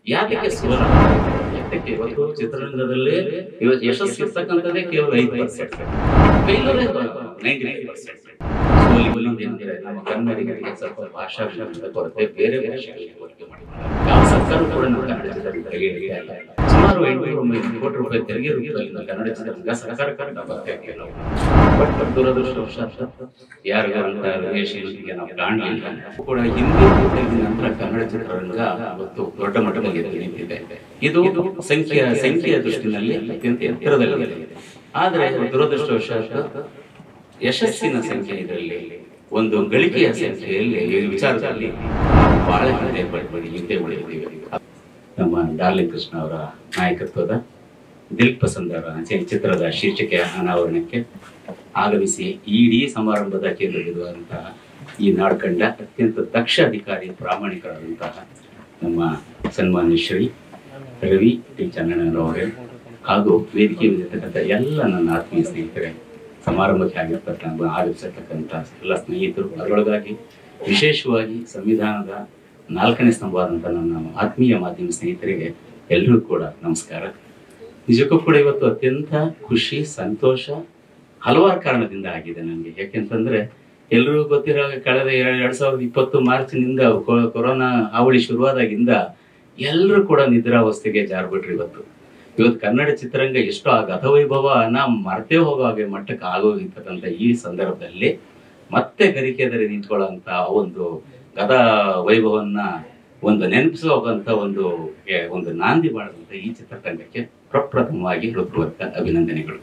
ಯಾತಕ್ಕೆ ಸೋಲ ಯಾತಕ್ಕೆ ಇವತ್ತು ಚಿತ್ರರಂಗದಲ್ಲಿ ಇವತ್ತು ಯಶಸ್ಸು ಇರ್ತಕ್ಕಂಥದ್ದೇ ಕೇವಲ ಐದು ಪರ್ಸೆಂಟ್ ಫೇಲ್ಯೂರೇ ನೈಂಟಿ ನೈನ್ ಪರ್ಸೆಂಟ್ ಸೋಲಿಗೆ ಇನ್ನೊಂದು ಏನಂದ್ರೆ ನಮ್ಮ ಕನ್ನಡಿಗರಿಗೆ ಸ್ವಲ್ಪ ಭಾಷಾ ಜ್ಞಾನದ ಕೊರತೆ ಬೇರೆ ಭಾಷೆಗಳಿಗೆ ಹೋಲಿಕೆ ಮಾಡಿದ್ದಾರೆ ಯಾವ ಸರ್ಕಾರ ಕೂಡ ನಮ್ಮ ಕನ್ನಡ ಚಿತ್ರರಂಗ ತೆರಿಗೆ ಹಿಡಿತಾ ಇಲ್ಲ ಸುಮಾರು ಎಂಟುನೂರ ಒಂಬೈನೂರು ಕೋಟಿ ರೂಪಾಯಿ ತೆರಿಗೆ ರೂಪದಲ್ಲಿ ನಮ್ಮ ಕನ್ನಡ ಚಿತ್ರರಂಗ ಸರ್ಕಾರಕ್ಕೆ ನಾವು ಬರ್ತಾ ಇದ್ದೀವಿ ನಾವು ಬಟ್ ದುರದೃಷ್ಟವಶಾತ್ ಯಾರಿಗಾರಂತ ರಿಲೇಷನ್ಗೆ ನಾವು ಕಾಣಲಿಲ್ಲ ಕೂಡ ಹಿಂದಿ ತೆಲುಗಿನ ನಂತರ ಕನ್ನಡ ಚಿತ್ರರಂಗ ಇವತ್ತು ದೊಡ್ಡ ಮಟ್ಟದಲ್ಲಿ ಎದ್ದು ನಿಂತಿದೆ ಇದು ಸಂಖ್ಯೆಯ ಸಂಖ್ಯೆಯ ದೃಷ್ಟಿನಲ್ಲಿ ಅತ್ಯಂತ ಎತ್ತರದಲ್ಲಿದೆ ಆದರೆ ದುರದೃಷ್ಟವಶಾತ್ ಯಶಸ್ಸಿನ ಸಂಖ್ಯೆ ಇದರಲ್ಲಿ ಒಂದು ಗಳಿಕೆಯ ಸಂಖ್ಯೆಯಲ್ಲಿ ಈ ವಿಚಾರದಲ್ಲಿ ನಾವು ಬಹಳ ಹಿಂದೆ ಪಡ್ಬಡಿ ಹಿಂದೆ ಉಳಿದಿದ್ದೀವಿ ನಮ್ಮ ಡಾರ್ಲಿಂಗ್ ಕೃಷ್ಣ ಅವರ ನಾಯಕತ್ವದ ದಿಲ್ ಪಸಂದ್ ಅವರ ಚಿ- ಚಿತ್ರದ ಶೀರ್ಷಿಕೆ ಅನಾವರಣಕ್ಕೆ ಆಗಮಿಸಿ ಈ ಇಡೀ ಸಮಾರಂಭದ ಕೇಂದ್ರವಿರುವಂತಹ ಈ ನಾಡು ಕಂಡ ಅತ್ಯಂತ ದಕ್ಷ ಅಧಿಕಾರಿ ಪ್ರಾಮಾಣಿಕರಾದಂತಹ ನಮ್ಮ ಸನ್ಮಾನ್ಯ ಶ್ರೀ ರವಿ ಟಿ ಚನ್ನಣ್ಣನವರೇ ಹಾಗೂ ವೇದಿಕೆ ಇರತಕ್ಕಂಥ ಎಲ್ಲ ನನ್ನ ಆತ್ಮೀಯ ಸ್ನೇಹಿತರೆ ಸಮಾರಂಭಕ್ಕೆ ಆಗಿರ್ತಕ್ಕಂಥ ಆಗಮಿಸಿರ್ತಕ್ಕಂಥ ಎಲ್ಲ ಸ್ನೇಹಿತರು ಅದರೊಳಗಾಗಿ ವಿಶೇಷವಾಗಿ ಸಂವಿಧಾನದ ನಾಲ್ಕನೇ ಸ್ತಂಭವಾದಂಥ ನನ್ನ ಆತ್ಮೀಯ ಮಾಧ್ಯಮ ಸ್ನೇಹಿತರಿಗೆ ಎಲ್ಲರಿಗೂ ಕೂಡ ನಮಸ್ಕಾರ ನಿಜಕ್ಕೂ ಕೂಡ ಇವತ್ತು ಅತ್ಯಂತ ಖುಷಿ ಸಂತೋಷ ಹಲವಾರು ಕಾರಣದಿಂದ ಆಗಿದೆ ನನಗೆ ಯಾಕೆಂತಂದ್ರೆ ಎಲ್ರಿಗೂ ಗೊತ್ತಿರೋ ಕಳೆದ ಎರಡ್ ಎರಡ್ ಸಾವಿರದ ಇಪ್ಪತ್ತು ಮಾರ್ಚ್ನಿಂದ ಕೊ- ಕೊರೋನಾ ಹಾವಳಿ ಶುರುವಾದಾಗಿಂದ ಎಲ್ಲರೂ ಕೂಡ ನಿದ್ರಾವಸ್ಥೆಗೆ ಜಾರ್ಬಿಟ್ರು ಇವತ್ತು ಇವತ್ತು ಕನ್ನಡ ಚಿತ್ರರಂಗ ಎಷ್ಟು ಆ ಗತವೈಭವನ ಮರ್ತೇ ಹೋಗೋ ಹಾಗೆ ಮಟ್ಟಕ್ಕೆ ಆಗೋಗಿರ್ತಕ್ಕಂಥ ಈ ಸಂದರ್ಭದಲ್ಲಿ ಮತ್ತೆ ಗರಿಕೆದರೆ ನಿಂತ್ಕೊಳ್ಳೋಂಥ ಒಂದು ಗತ ವೈಭವನ್ನ ಒಂದು ನೆನಪಿಸುವಂತ ಒಂದು ಏ, ಒಂದು ನಾಂದಿ ಮಾಡಿದಂತ ಈ ಚಿತ್ರತಂಡಕ್ಕೆ ಪ್ರಪ್ರಥಮವಾಗಿ ಹೃತ್ಪೂರ್ವಕ ಅಭಿನಂದನೆಗಳು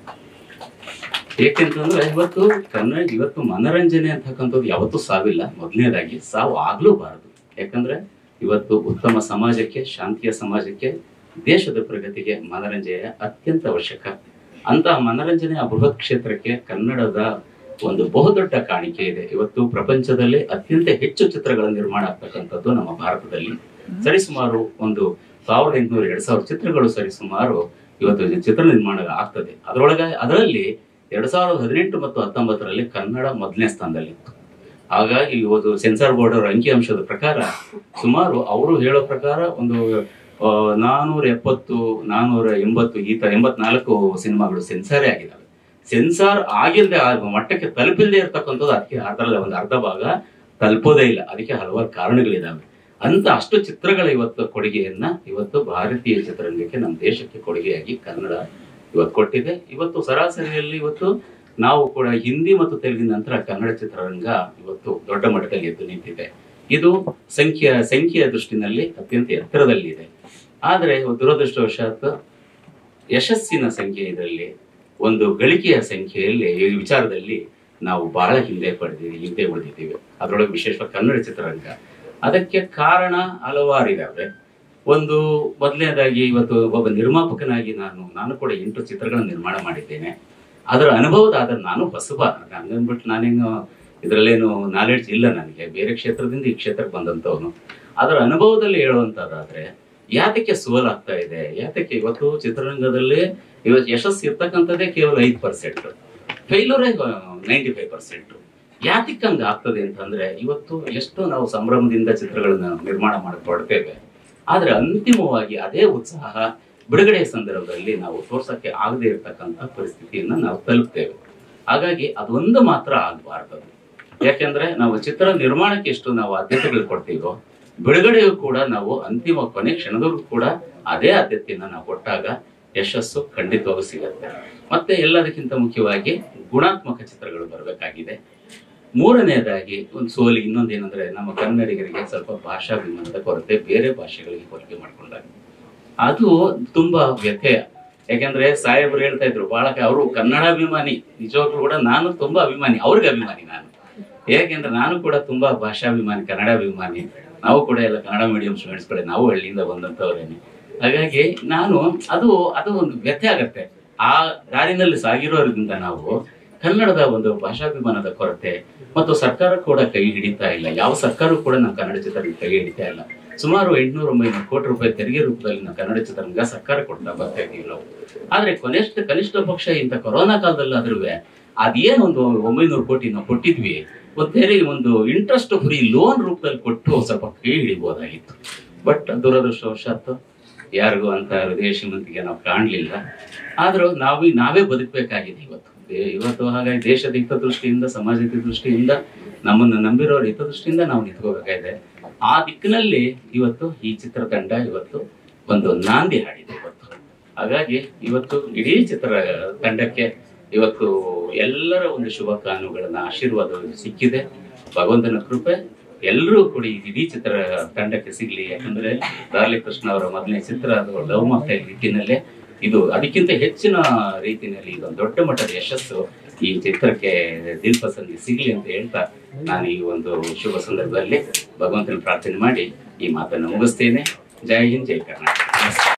ಏಕೆಂತಂದ್ರೆ ಇವತ್ತು ಕನ್ನಡ ಇವತ್ತು ಮನರಂಜನೆ ಅಂತಕ್ಕಂಥದ್ದು ಯಾವತ್ತೂ ಸಾವಿಲ್ಲ ಮೊದಲನೇದಾಗಿ ಸಾವು ಆಗ್ಲೂಬಾರದು ಯಾಕಂದ್ರೆ ಇವತ್ತು ಉತ್ತಮ ಸಮಾಜಕ್ಕೆ ಶಾಂತಿಯ ಸಮಾಜಕ್ಕೆ ದೇಶದ ಪ್ರಗತಿಗೆ ಮನರಂಜನೆ ಅತ್ಯಂತ ಅವಶ್ಯಕ ಅಂತಹ ಮನರಂಜನೆಯ ಬೃಹತ್ ಕ್ಷೇತ್ರಕ್ಕೆ ಕನ್ನಡದ ಒಂದು ಬಹುದೊಡ್ಡ ಕಾಣಿಕೆ ಇದೆ ಇವತ್ತು ಪ್ರಪಂಚದಲ್ಲಿ ಅತ್ಯಂತ ಹೆಚ್ಚು ಚಿತ್ರಗಳ ನಿರ್ಮಾಣ ಆಗ್ತಕ್ಕಂಥದ್ದು ನಮ್ಮ ಭಾರತದಲ್ಲಿ ಸರಿಸುಮಾರು ಒಂದು ಸಾವಿರದ ಎಂಟುನೂರ ಎರಡ್ ಸಾವಿರ ಚಿತ್ರಗಳು ಸರಿಸುಮಾರು ಇವತ್ತು ಇದು ಚಿತ್ರ ನಿರ್ಮಾಣ ಆಗ್ತದೆ ಅದರೊಳಗೆ ಅದರಲ್ಲಿ ಎರಡ್ ಸಾವಿರದ ಹದಿನೆಂಟು ಮತ್ತು ಹತ್ತೊಂಬತ್ತರಲ್ಲಿ ಕನ್ನಡ ಮೊದಲನೇ ಸ್ಥಾನದಲ್ಲಿತ್ತು ಹಾಗಾಗಿ ಇವತ್ತು ಸೆನ್ಸಾರ್ ಬೋರ್ಡ್ ಅವರ ಅಂಕಿಅಂಶದ ಪ್ರಕಾರ ಸುಮಾರು ಅವರು ಹೇಳೋ ಪ್ರಕಾರ ಒಂದು ಆ, ನಾನೂರ ಎಪ್ಪತ್ತು ನಾನೂರ ಎಂಬತ್ತು ಈ ತರ ಎಂಬತ್ನಾಲ್ಕು ಸಿನಿಮಾಗಳು ಸೆನ್ಸಾರೇ ಆಗಿದ್ದಾವೆ ಸೆನ್ಸಾರ್ ಆಗಿಲ್ಲದೆ ಆ ಮಟ್ಟಕ್ಕೆ ತಲುಪಿಲ್ಲದೆ ಇರ್ತಕ್ಕಂಥದ್ದು ಅದಕ್ಕೆ ಅದರಲ್ಲಿ ಒಂದು ಅರ್ಧ ಭಾಗ ತಲುಪೋದೇ ಇಲ್ಲ ಅದಕ್ಕೆ ಹಲವಾರು ಕಾರಣಗಳಿದಾವೆ ಅಂತ ಅಷ್ಟು ಚಿತ್ರಗಳ ಇವತ್ತು ಕೊಡುಗೆಯನ್ನ ಇವತ್ತು ಭಾರತೀಯ ಚಿತ್ರರಂಗಕ್ಕೆ ನಮ್ಮ ದೇಶಕ್ಕೆ ಕೊಡುಗೆಯಾಗಿ ಕನ್ನಡ ಇವತ್ತು ಕೊಟ್ಟಿದೆ ಇವತ್ತು ಸರಾಸರಿಯಲ್ಲಿ ಇವತ್ತು ನಾವು ಕೂಡ ಹಿಂದಿ ಮತ್ತು ತೆಲುಗಿನ ನಂತರ ಕನ್ನಡ ಚಿತ್ರರಂಗ ಇವತ್ತು ದೊಡ್ಡ ಮಟ್ಟದಲ್ಲಿ ಎದ್ದು ನಿಂತಿದೆ ಇದು ಸಂಖ್ಯೆಯ ಸಂಖ್ಯೆಯ ದೃಷ್ಟಿನಲ್ಲಿ ಅತ್ಯಂತ ಎತ್ತರದಲ್ಲಿದೆ ಆದರೆ ದುರದೃಷ್ಟವಶಾತ್ ಯಶಸ್ಸಿನ ಸಂಖ್ಯೆ ಇದರಲ್ಲಿ ಒಂದು ಗಳಿಕೆಯ ಸಂಖ್ಯೆಯಲ್ಲಿ ಈ ವಿಚಾರದಲ್ಲಿ ನಾವು ಬಹಳ ಹಿಂದೆ ಪಡೆದಿದ್ದೀವಿ ಹಿಂದೆ ಉಳಿದಿದ್ದೀವಿ ಅದರೊಳಗೆ ವಿಶೇಷವಾಗಿ ಕನ್ನಡ ಚಿತ್ರರಂಗ ಅದಕ್ಕೆ ಕಾರಣ ಹಲವಾರು ಇದಾವೆ ಒಂದು ಮೊದಲನೇದಾಗಿ ಇವತ್ತು ಒಬ್ಬ ನಿರ್ಮಾಪಕನಾಗಿ ನಾನು ನಾನು ಕೂಡ ಎಂಟು ಚಿತ್ರಗಳನ್ನು ನಿರ್ಮಾಣ ಮಾಡಿದ್ದೇನೆ ಅದರ ಅನುಭವದ ಆದ್ರೆ ನಾನು ಹೊಸಬ ಹಂಗನ್ಬಿಟ್ಟು ನಾನೇನು ಇದರಲ್ಲೇನು ನಾಲೆಡ್ಜ್ ಇಲ್ಲ ನನಗೆ ಬೇರೆ ಕ್ಷೇತ್ರದಿಂದ ಈ ಕ್ಷೇತ್ರಕ್ಕೆ ಬಂದಂತವನು ಅದರ ಅನುಭವದಲ್ಲಿ ಹೇಳುವಂತದ್ದಾದ್ರೆ ಯಾತಕ್ಕೆ ಸೋಲಾಗ್ತಾ ಇದೆ ಯಾತಕ್ಕೆ ಇವತ್ತು ಚಿತ್ರರಂಗದಲ್ಲಿ ಇವತ್ತು ಯಶಸ್ಸು ಇರ್ತಕ್ಕಂಥದ್ದೇ ಕೇವಲ ಐದು ಪರ್ಸೆಂಟ್ ಫೇಲ್ಯೂರೇ ನೈಂಟಿ ಫೈವ್ ಪರ್ಸೆಂಟ್ ಯಾತಕ್ಕೆ ಹಂಗ ಆಗ್ತದೆ ಅಂತಂದ್ರೆ ಇವತ್ತು ಎಷ್ಟೋ ನಾವು ಸಂಭ್ರಮದಿಂದ ಚಿತ್ರಗಳನ್ನ ನಿರ್ಮಾಣ ಮಾಡಿಕೊಡ್ತೇವೆ ಆದ್ರೆ ಅಂತಿಮವಾಗಿ ಅದೇ ಉತ್ಸಾಹ ಬಿಡುಗಡೆಯ ಸಂದರ್ಭದಲ್ಲಿ ನಾವು ತೋರ್ಸಕ್ಕೆ ಆಗದೆ ಇರತಕ್ಕಂತ ಪರಿಸ್ಥಿತಿಯನ್ನ ನಾವು ತಲುಪ್ತೇವೆ ಹಾಗಾಗಿ ಅದೊಂದು ಮಾತ್ರ ಆಗಬಾರ್ದು ಯಾಕೆಂದ್ರೆ ನಾವು ಚಿತ್ರ ನಿರ್ಮಾಣಕ್ಕೆ ಎಷ್ಟು ನಾವು ಆದ್ಯತೆಗಳು ಕೊಡ್ತೀವೋ ಬಿಡುಗಡೆಯೂ ಕೂಡ ನಾವು ಅಂತಿಮ ಕೊನೆ ಕ್ಷಣದವರೆಗೂ ಕೂಡ ಅದೇ ಆದ್ಯತೆಯನ್ನ ನಾವು ಕೊಟ್ಟಾಗ ಯಶಸ್ಸು ಖಂಡಿತವಾಗೂ ಸಿಗತ್ತೆ ಮತ್ತೆ ಎಲ್ಲದಕ್ಕಿಂತ ಮುಖ್ಯವಾಗಿ ಗುಣಾತ್ಮಕ ಚಿತ್ರಗಳು ಬರಬೇಕಾಗಿದೆ ಮೂರನೆಯದಾಗಿ ಒಂದು ಸೋಲಿ ಇನ್ನೊಂದೇನಂದ್ರೆ ನಮ್ಮ ಕನ್ನಡಿಗರಿಗೆ ಸ್ವಲ್ಪ ಭಾಷಾಭಿಮಾನದ ಕೊರತೆ ಬೇರೆ ಭಾಷೆಗಳಿಗೆ ಹೋಲಿಕೆ ಮಾಡ್ಕೊಂಡಾಗ ಅದು ತುಂಬಾ ವ್ಯಥೆಯ ಯಾಕಂದ್ರೆ ಸಾಹೇಬ್ರು ಹೇಳ್ತಾ ಇದ್ರು ಬಹಳ ಅವರು ಕನ್ನಡಾಭಿಮಾನಿ ನಿಜವಾಗ್ಲೂ ಕೂಡ ನಾನು ತುಂಬಾ ಅಭಿಮಾನಿ ಅವ್ರಿಗೆ ಅಭಿಮಾನಿ ನಾನು ಯಾಕೆಂದ್ರೆ ನಾನು ಕೂಡ ತುಂಬಾ ಭಾಷಾಭಿಮಾನಿ ಕನ್ನಡಾಭಿಮಾನಿ ನಾವು ಕೂಡ ಎಲ್ಲ ಕನ್ನಡ ಮೀಡಿಯಂ ಸ್ಟೂಡೆಂಟ್ಸ್ ಕಡೆ ನಾವು ಹಳ್ಳಿಯಿಂದ ಬಂದಂತವ್ರೇನೆ ಹಾಗಾಗಿ ನಾನು ಅದು ಅದು ಒಂದು ವ್ಯಥೆ ಆಗತ್ತೆ ಆ ದಾರಿನಲ್ಲಿ ಸಾಗಿರೋದ್ರಿಂದ ನಾವು ಕನ್ನಡದ ಒಂದು ಭಾಷಾಭಿಮಾನದ ಕೊರತೆ ಮತ್ತು ಸರ್ಕಾರ ಕೂಡ ಕೈ ಹಿಡಿತಾ ಇಲ್ಲ ಯಾವ ಸರ್ಕಾರ ಕೂಡ ನಮ್ಮ ಕನ್ನಡ ಚಿತ್ರರಂಗ ಕೈ ಹಿಡಿತಾ ಇಲ್ಲ ಸುಮಾರು ಎಂಟ್ನೂರ ಒಂಬೈನೂರು ಕೋಟಿ ರೂಪಾಯಿ ತೆರಿಗೆ ರೂಪದಲ್ಲಿ ನಾವು ಕನ್ನಡ ಚಿತ್ರರಂಗ ಸರ್ಕಾರ ಕೊಡ್ತಾ ಬರ್ತಾ ಇದೀವಿ ನಾವು ಆದ್ರೆ ಕನಿಷ್ಠ ಕನಿಷ್ಠ ಪಕ್ಷ ಇಂಥ ಕೊರೋನಾ ಕಾಲದಲ್ಲಾದ್ರೂ ಅದೇನ್ ಒಂದು ಒಂಬೈನೂರು ಕೋಟಿ ನಾವು ಕೊಟ್ಟಿದ್ವಿ ಒಂದು ಬೇರೆ ಒಂದು ಇಂಟ್ರೆಸ್ಟ್ ಫ್ರೀ ಲೋನ್ ರೂಪದಲ್ಲಿ ಕೊಟ್ಟು ಸ್ವಲ್ಪ ಕೈ ಹಿಡಿಬಹುದಾಗಿತ್ತು ಬಟ್ ದುರದೃಷ್ಟವಶಾತ್ತು ಯಾರಿಗೂ ಅಂತ ಹೃದಯ ಶ್ರೀಮಂತಿಗೆ ನಾವು ಕಾಣಲಿಲ್ಲ ಆದರೂ ನಾವು ನಾವೇ ಬದುಕಬೇಕಾಗಿದೆ ಇವತ್ತು ದೇ- ಇವತ್ತು ಹಾಗಾಗಿ ದೇಶದ ಹಿತದೃಷ್ಟಿಯಿಂದ ಸಮಾಜದ ದೃಷ್ಟಿಯಿಂದ ನಮ್ಮನ್ನು ನಂಬಿರೋರ ಹಿತದೃಷ್ಟಿಯಿಂದ ನಾವು ನಿಂತ್ಕೋಬೇಕಾಗಿದೆ ಆ ದಿಕ್ಕಿನಲ್ಲಿ ಇವತ್ತು ಈ ಚಿತ್ರತಂಡ ಇವತ್ತು ಒಂದು ನಾಂದಿ ಹಾಡಿದೆ ಇವತ್ತು ಹಾಗಾಗಿ ಇವತ್ತು ಇಡೀ ಚಿತ್ರ ತಂಡಕ್ಕೆ ಇವತ್ತು ಎಲ್ಲರ ಒಂದು ಶುಭ ಕಾನುಗಳನ್ನ ಆಶೀರ್ವಾದ ಸಿಕ್ಕಿದೆ ಭಗವಂತನ ಕೃಪೆ ಎಲ್ಲರೂ ಕೂಡ ಈ ಇಡೀ ಚಿತ್ರ ತಂಡಕ್ಕೆ ಸಿಗ್ಲಿ ಯಾಕಂದ್ರೆ ದಾರ್ಲಿ ಕೃಷ್ಣ ಅವರ ಮೊದಲನೇ ಚಿತ್ರ ಅದು ಲವ್ ಮಾಡ್ತಾ ರೀತಿಯಲ್ಲೇ ಇದು ಅದಕ್ಕಿಂತ ಹೆಚ್ಚಿನ ರೀತಿಯಲ್ಲಿ ಇದೊಂದು ದೊಡ್ಡ ಮಟ್ಟದ ಯಶಸ್ಸು ಈ ಚಿತ್ರಕ್ಕೆ ದಿಲ್ಪಸಂದಿ ಸಿಗ್ಲಿ ಅಂತ ಹೇಳ್ತಾ ನಾನು ಈ ಒಂದು ಶುಭ ಸಂದರ್ಭದಲ್ಲಿ ಭಗವಂತನ ಪ್ರಾರ್ಥನೆ ಮಾಡಿ ಈ ಮಾತನ್ನು ಮುಗಿಸ್ತೇನೆ ಜೈ ಹಿಂದ್ ಜೈ ಕರ್ನಾಟಕ ನಮಸ್ಕಾರ